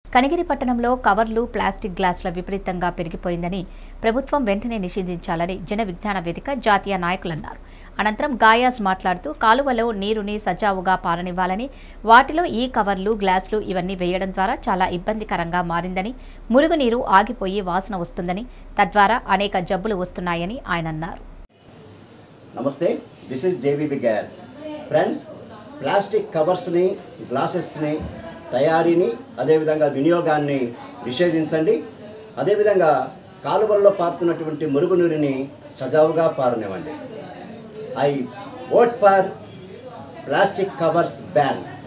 కనిగిరి పట్టణంలో కవర్లు ప్లాస్టిక్ గ్లాసుల విపరీతంగా పెరిగిపోయిందని ప్రభుత్వం వెంటనే నిషేధించాలని జన విజ్ఞాన వేదిక జాతీయ నాయకులు అన్నారు అనంతరం గాయాస్ మాట్లాడుతూ కాలువలో నీరుని సజావుగా పారనివ్వాలని వాటిలో ఈ కవర్లు గ్లాసులు ఇవన్నీ వేయడం ద్వారా చాలా ఇబ్బందికరంగా మారిందని మురుగునీరు ఆగిపోయి వాసన వస్తుందని తద్వారా అనేక జబ్బులు వస్తున్నాయని ఆయన అన్నారు నమస్తే this is JBB gas friends plastic కవర్స్ని గ్లాసెస్ని తయారీని అదేవిధంగా వినియోగాన్ని నిషేధించండి అదేవిధంగా కాలువల్లో పారుతున్నటువంటి మురుగునీరుని సజావుగా పారనివ్వండి I vote for plastic covers ban